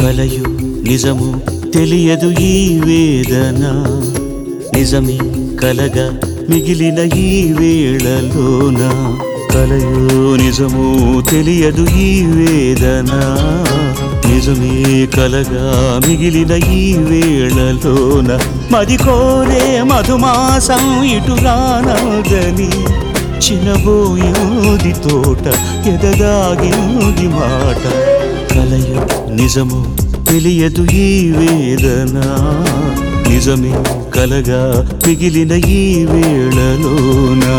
కలయు నిజము తెలియదు ఈ వేదన నిజమే కలగా మిగిలిన ఈ వేళలోన కలయు నిజము తెలియదు ఈ వేదన నిజమే కలగా మిగిలిన ఈ వేళలోన మది కోరే మధుమాసం ఇటు రానదని చినబోయోది తోట ఎదగాగింది మాట కలయు నిజము తెలియదు ఈ వేదన నిజమే కలగా మిగిలిన ఈ వేళలోనా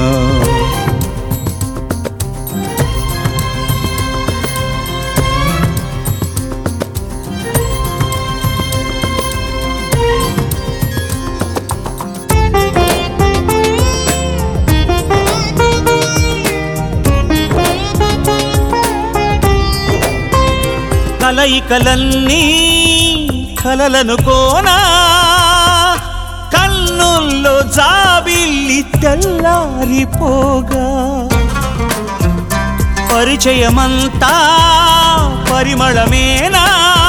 కలయికలన్నీ కలలను కోనా కన్నుల్లో జాబిల్లి తెల్లారిపోగా పరిచయమంతా పరిమళమేనా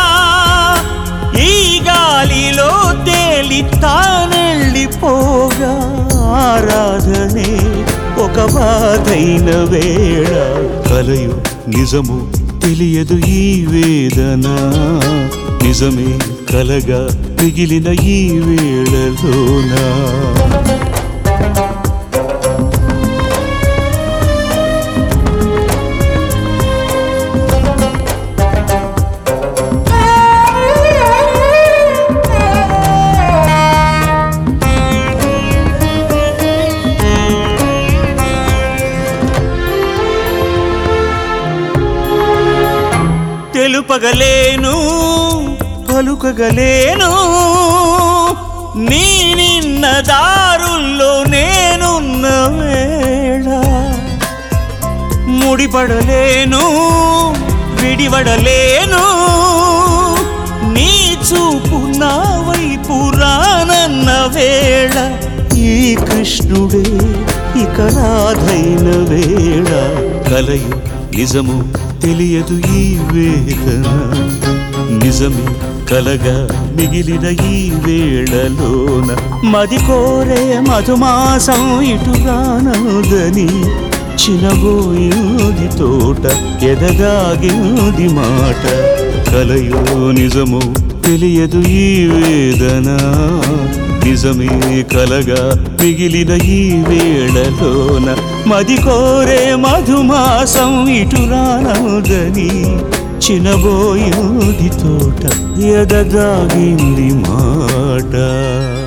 ఈ గాలిలో తేలి తానెళ్ళిపోగా ఆరాధనే ఒక బాధైన వేళ కలయు నిజము తెలియదు ఈ వేదన నిజమే కలగా మిగిలిన ఈ వేళలోనా తెలుపగలేను పలుకగలేను నీ నిన్న దారుల్లో నేనున్న వేళ ముడిపడలేను విడివడలేను నీ చూపు నా వైపు రానన్న వేళ ఈ కృష్ణుడే ఇక రాధైన వేళ కలయు నిజము తెలియదు ఈ వేదన నిజమే కలగా మిగిలిన ఈ వేళలోన మది కోరే మధుమాసం ఇటుగానదని చినబోయింది తోట ఎదగాగింది మాట కలయో నిజము తెలియదు ఈ వేదన నిజమే కలగా మిగిలిన ఈ వేళలోన మది కోరే మధుమాసం ఇటురానదని చినబోయోది తోట ఎదగాగింది మాట